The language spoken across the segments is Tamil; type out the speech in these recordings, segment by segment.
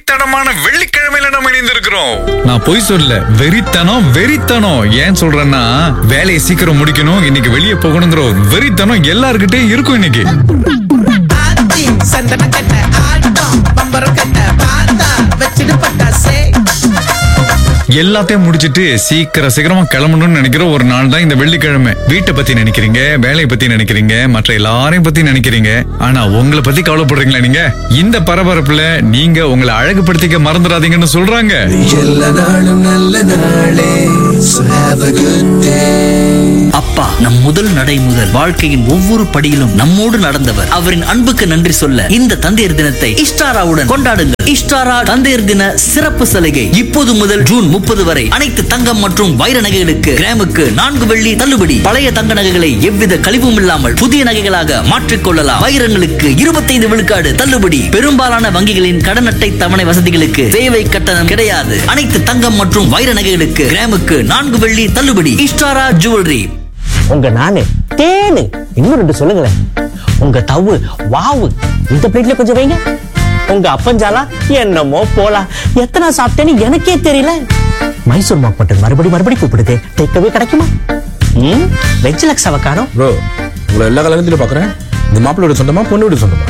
வெறித்தனமான வெள்ளிக்கிழமையில நம்ம இணைந்திருக்கிறோம் நான் பொய் சொல்ல வெறித்தனம் வெறித்தனம் ஏன் சொல்றேன்னா வேலையை சீக்கிரம் முடிக்கணும் இன்னைக்கு வெளியே போகணுங்கிற ஒரு வெறித்தனம் எல்லார்கிட்டயும் இருக்கும் இன்னைக்கு ஆத்தி சந்தன கட்ட ஆட்டம் பம்பரம் கட்ட பார்த்தா வச்சிட்டு பட்டாசே எல்லாத்தையும் முடிச்சிட்டு சீக்கிரம் சீக்கிரமா கிளம்பணும்னு நினைக்கிற ஒரு நாள் தான் இந்த வெள்ளிக்கிழமை வீட்டை பத்தி நினைக்கிறீங்க வேலையை பத்தி நினைக்கிறீங்க மற்ற எல்லாரையும் பத்தி நினைக்கிறீங்க ஆனா உங்களை பத்தி கவலைப்படுறீங்களா நீங்க இந்த பரபரப்புல நீங்க உங்களை அழகுபடுத்திக்க மறந்துடாதீங்கன்னு சொல்றாங்க எல்லா நாளும் நல்ல நாளே So have a good day அப்பா நம் முதல் நடை முதல் வாழ்க்கையின் ஒவ்வொரு படியிலும் நம்மோடு நடந்தவர் அவரின் அன்புக்கு நன்றி சொல்ல இந்த தந்தையர் தினத்தை இஷ்டாராவுடன் கொண்டாடுங்கள் இஷ்டாரா தந்தையர் தின சிறப்பு சலுகை இப்போது முதல் ஜூன் முப்பது வரை அனைத்து தங்கம் மற்றும் வைர நகைகளுக்கு கிராமுக்கு நான்கு வெள்ளி தள்ளுபடி பழைய தங்க நகைகளை எவ்வித கழிவும் இல்லாமல் புதிய நகைகளாக மாற்றிக் கொள்ளலாம் வைரங்களுக்கு இருபத்தைந்து விழுக்காடு தள்ளுபடி பெரும்பாலான வங்கிகளின் கடன் அட்டை தவணை வசதிகளுக்கு சேவை கட்டணம் கிடையாது அனைத்து தங்கம் மற்றும் வைர நகைகளுக்கு கிராமுக்கு நான்கு வெள்ளி தள்ளுபடி இஷ்டாரா ஜுவல்லரி உங்க நானு தேனு இன்னும் ரெண்டு சொல்லுங்களேன் உங்க தவு வாவு இந்த பிளேட்ல கொஞ்சம் வைங்க உங்க அப்பஞ்சாலா என்னமோ போலாம் எத்தனை சாப்பிட்டேன்னு எனக்கே தெரியல மைசூர் மாக் மட்டும் மறுபடி மறுபடி கூப்பிடுது டேக்கவே கிடைக்குமா ம் வெஜ் லக்ஸ் அவக்கானோ ப்ரோ உங்களை எல்லா கல்யாணத்திலும் பார்க்குறேன் இந்த மாப்பிள்ளோட சொந்தமா பொண்ணு வீடு சொந்தமா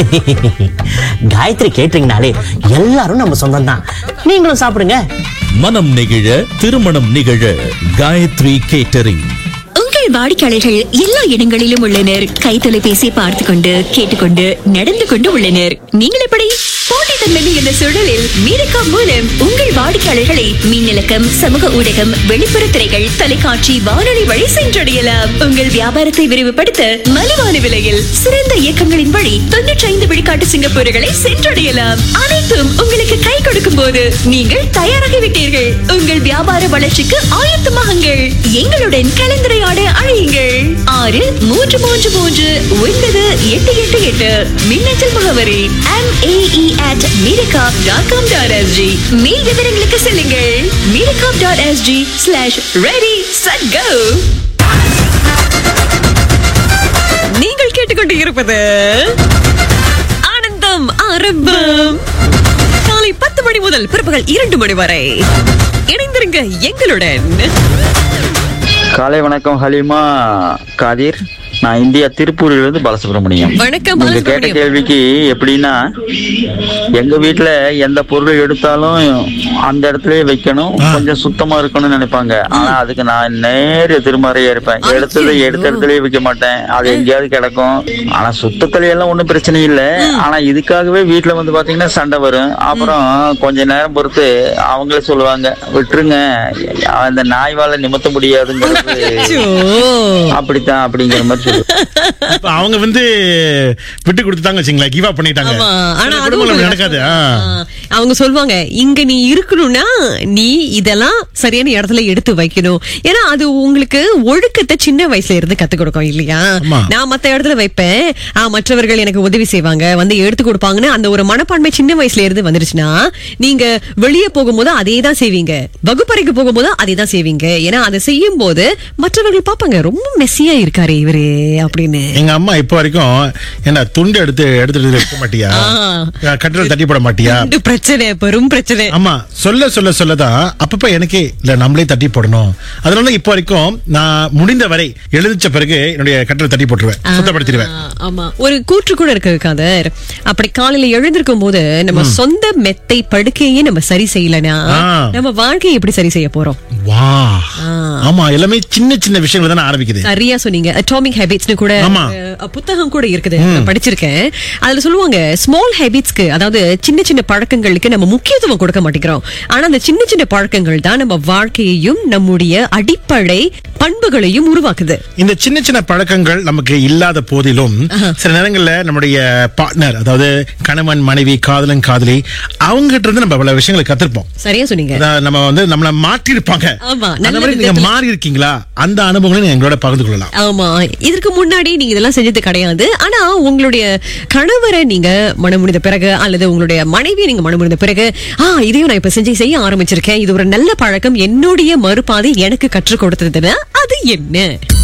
காயத்ரி கேட்டீங்கனாலே எல்லாரும் நம்ம சொந்தம் தான் நீங்களும் சாப்பிடுங்க மனம் நெகிழ திருமணம் நிகழ காயத்ரி கேட்டரிங் உங்கள் வாடிக்கையாளர்கள் எல்லா இடங்களிலும் உள்ளனர் கை தொலைபேசி பார்த்து கொண்டு கேட்டுக்கொண்டு நடந்து கொண்டு உள்ளனர் நீங்கள் எப்படி போட்டித்தன்மை என்ற சூழலில் மீரக்கா மூலம் உங்கள் வாடிக்கையாளர்களை மின்னலக்கம் சமூக ஊடகம் வெளிப்புற திரைகள் தொலைக்காட்சி வானொலி வழி சென்றடையலாம் உங்கள் வியாபாரத்தை விரிவுபடுத்த மலிவான விலையில் சிறந்த இயக்கங்களின் வழி தொன்னூற்றி ஐந்து விழுக்காட்டு சிங்கப்பூர்களை சென்றடையலாம் அனைத்தும் உங்களுக்கு கை கொடுக்கும் போது நீங்கள் தயாராகிவிட்டீர்கள் உங்கள் வியாபார வளர்ச்சிக்கு ஆயத்தமாகுங்கள் எங்களுடன் கலந்துரையாட அழையுங்கள் ஆறு மூன்று மூன்று மூன்று ஒன்பது எட்டு எட்டு எட்டு மின்னஞ்சல் முகவரி M AE at Miracap dot com dot SG மேல் விவரங்களுக்கு செல்லுங்கள் Miracap dot SG slash ready set go நீங்கள் கேட்டுக்கொண்டு இருப்பது ஆனந்தம் ஆரம்பம் காலை பத்து மணி முதல் பிற்பகல் இரண்டு மணி வரை இணைந்திருங்க எங்களுடன் காலை வணக்கம் ஹலிமா காதிர் நான் இந்தியா திருப்பூரிலிருந்து இருந்து பாலசுப்ரமணியம் வணக்கம், நீங்க கேட்ட பாலசுப்ரமணியம். கேள்விக்கு எப்படின்னா எங்க வீட்டுல எந்த பொருள் எடுத்தாலும் அந்த இடத்துலயே வைக்கணும் கொஞ்சம் சுத்தமா இருக்கணும்னு நினைப்பாங்க ஆனா அதுக்கு நான் நேர் எதிர்மறையா இருப்பேன் எடுத்ததை எடுத்த இடத்துலயே வைக்க மாட்டேன் அது எங்கேயாவது கிடக்கும் ஆனா சுத்தத்துல எல்லாம் ஒண்ணும் பிரச்சனை இல்ல ஆனா இதுக்காகவே வீட்டுல வந்து பாத்தீங்கன்னா சண்டை வரும் அப்புறம் கொஞ்ச நேரம் பொறுத்து அவங்களே சொல்லுவாங்க விட்டுருங்க அந்த நாய் வாழ நிமித்த முடியாதுங்கிறது அப்படித்தான் அப்படிங்கிற மாதிரி சொல்லுவாங்க இப்ப அவங்க வந்து விட்டு கொடுத்துட்டாங்க வச்சுங்களேன் கிவ் அப் பண்ணிட்டாங்க ஆமா ஆனா சில அது குடும்பங்கள்ல ஒரு நடக்காது ஆ. ஆ, அவங்க சொல்லுவாங்க இங்க நீ இருக்கணும்னா நீ இதெல்லாம் சரியான இடத்துல எடுத்து வைக்கணும் ஏன்னா அது உங்களுக்கு ஒழுக்கத்தை சின்ன வயசுல இருந்து கத்து கொடுக்கும் இல்லையா ஆமா. நான் மத்த இடத்துல வைப்பேன் ஆ, மற்றவர்கள் எனக்கு உதவி செய்வாங்க வந்து எடுத்து கொடுப்பாங்கன்னு அந்த ஒரு மனப்பான்மை சின்ன வயசுல இருந்து வந்துருச்சுன்னா நீங்க வெளியே போகும்போது அதே தான் செய்வீங்க வகுப்பறைக்கு போகும்போது அதே தான் செய்வீங்க ஏன்னா அதை செய்யும் போது மற்றவர்கள் பார்ப்பாங்க ரொம்ப மெஸ்ஸியா இருக்காரு இவரு அப்படின்னு எங்க அம்மா இப்ப வரைக்கும் என்ன துண்டு எடுத்து எடுத்துட்டு வைக்க மாட்டியா ஆ. கட்டில தட்டி போட மாட்டியா ரெண்டு பிரச்சனை பெரும் பிரச்சனை ஆமா சொல்ல சொல்ல சொல்லதான் அப்பப்ப எனக்கே இல்ல நம்மளே தட்டி போடணும் அதனால இப்ப வரைக்கும் நான் முடிந்த வரை எழுதிச்ச பிறகு என்னுடைய கட்டில தட்டி போட்டுருவேன் சுத்தப்படுத்திடுவேன் ஆ, ஆமா ஒரு கூற்று கூட இருக்கு காதர் அப்படி காலையில எழுந்திருக்கும் போது நம்ம சொந்த மெத்தை படுக்கையே நம்ம சரி செய்யலனா ஆ. நம்ம வாழ்க்கையை எப்படி சரி செய்ய போறோம் வா ஆமா எல்லாமே சின்ன சின்ன விஷயங்கள் தானே ஆரம்பிக்குது சரியா சொன்னீங்க அட்டாமிக் ஹேபிட்ஸ்னு கூட ஆமா. அஹ், புத்தகம் கூட இருக்குது நான் படிச்சிருக்கேன் அதுல சொல்லுவாங்க ஸ்மால் ஹேபிட்ஸ்க்கு அதாவது சின்ன சின்ன பழக்கங்களுக்கு நம்ம முக்கியத்துவம் கொடுக்க மாட்டேங்கிறோம் ஆனா அந்த சின்ன சின்ன பழக்கங்கள் தான் நம்ம வாழ்க்கையையும் நம்முடைய அடிப்படை பண்புகளையும் உருவாக்குது இந்த சின்ன சின்ன பழக்கங்கள் நமக்கு இல்லாத போதிலும் சில நேரங்கள்ல நம்முடைய பார்ட்னர் அதாவது கணவன் மனைவி காதலன் காதலி அவங்க கிட்ட இருந்து நம்ம பல விஷயங்களை கத்திருப்போம் சரியா சொன்னீங்க அதான் நம்ம வந்து நம்மள மாற்றி இருப்பாங்க ஆமா, அந்த நல்ல மாதிரி நீங்க விதத்துல. மாறி இருக்கீங்களா அந்த அனுபவங்களை நீங்க எங்களோட பகிர்ந்து கொள்ளலாம் ஆமா இதற்கு முன்னாடி நீங்க இதெல்லாம் செஞ்சது கிடையாது ஆனா உங்களுடைய கணவரை நீங்க மனமுடிந்த பிறகு அல்லது உங்களுடைய மனைவியை நீங்க மனமுடிந்த பிறகு ஆ இதையும் நான் இப்ப செஞ்சு செய்ய ஆரம்பிச்சிருக்கேன் இது ஒரு நல்ல பழக்கம் என்னுடைய மறுபாதை எனக்கு கற்றுக் கொடுத்ததுன்னா அது என்ன